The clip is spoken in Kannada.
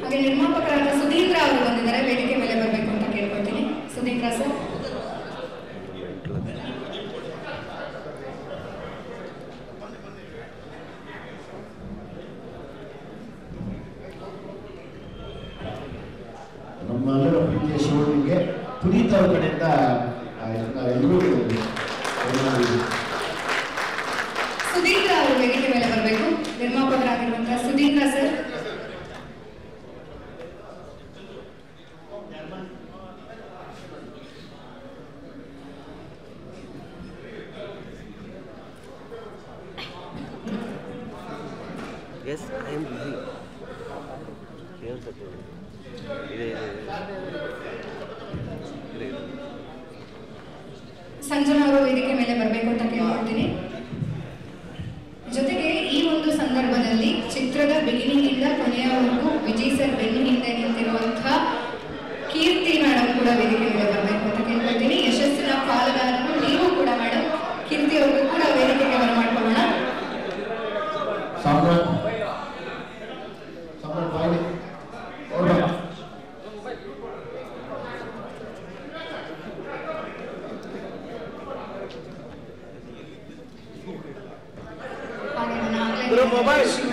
ಹಾಗೆ ನಿರ್ಮಾಪಕರಾದ ಸುಧೀಂದ್ರ ಅವರು ಬಂದಿದ್ದಾರೆ ವೇದಿಕೆ ಮೇಲೆ ಬರಬೇಕು ಅಂತ ಕೇಳ್ಕೊಳ್ತೀನಿ ಸುಧೀಂದ್ರ ಸರ್ ನಮ್ಮೆಲ್ಲರ ಪ್ರೀತಿಯ ಶಿವನಿಗೆ ಪುನೀತ್ ಅವ್ರ ಕಡೆಯಿಂದ ಆ, ನಾವೆಲ್ಲರೂ ಏನಾದ್ರು ಸುಧೀಂದ್ರ ಅವರು ವೇದಿಕೆ ಮೇಲೆ ಬರಬೇಕು ನಿರ್ಮಾಪಕರಾಗಿರುವಂತಹ Sudheendra sir Yes, I am busy. ಏನು ಸತ್ಯ ಇದೆ ಇದೆ ಇದೆ ಇದೆ ಸಂಜನಾ ಅವರು ವೇದಿಕೆ ಮೇಲೆ ಬರಬೇಕು ಅಂತ ಕೇಳ್ಕೊಳ್ತೀನಿ ಜೊತೆಗೆ ಈ ಒಂದು ಸಂದರ್ಭದಲ್ಲಿ ಚಿತ್ರದ ಬಿಗಿನಿಂಗ್ ಇಂದ ಕೊನೆಯವರೆಗೂ ವಿಜಯ್ ಸರ್ ಬೆನ್ನು ಹಿಂದೆ ನಿಂತಿರುವಂತಹ ಕೀರ್ತಿ ಮೇಡಮ್ ಕೂಡ ವೇದಿಕೆ ಮೇಲೆ ಬರಬೇಕು ಅಂತ ಕೇಳ್ಕೊಳ್ತೀನಿ ಯಶಸ್ಸಿನ ಪಾಲುದಾರರು ನೀವು ಕೂಡ ಮೇಡಮ್ ಕೀರ್ತಿ ಅವ್ರಿಗೂ ಕೂಡ ವೇದಿಕೆಗೆ ಬರಮಾಡ್ಕೊಳ್ಳೋಣ ಸಾಮ್ರಾಟ್ ಸಾಮ್ರಾಟ್ ಬಾಯ್ಲಿ ಅವ್ರ ಹಾಗೆ ನನ್ನ ಆಗ್ಲೇ ಗುರು, ಮೊಬೈಲ್.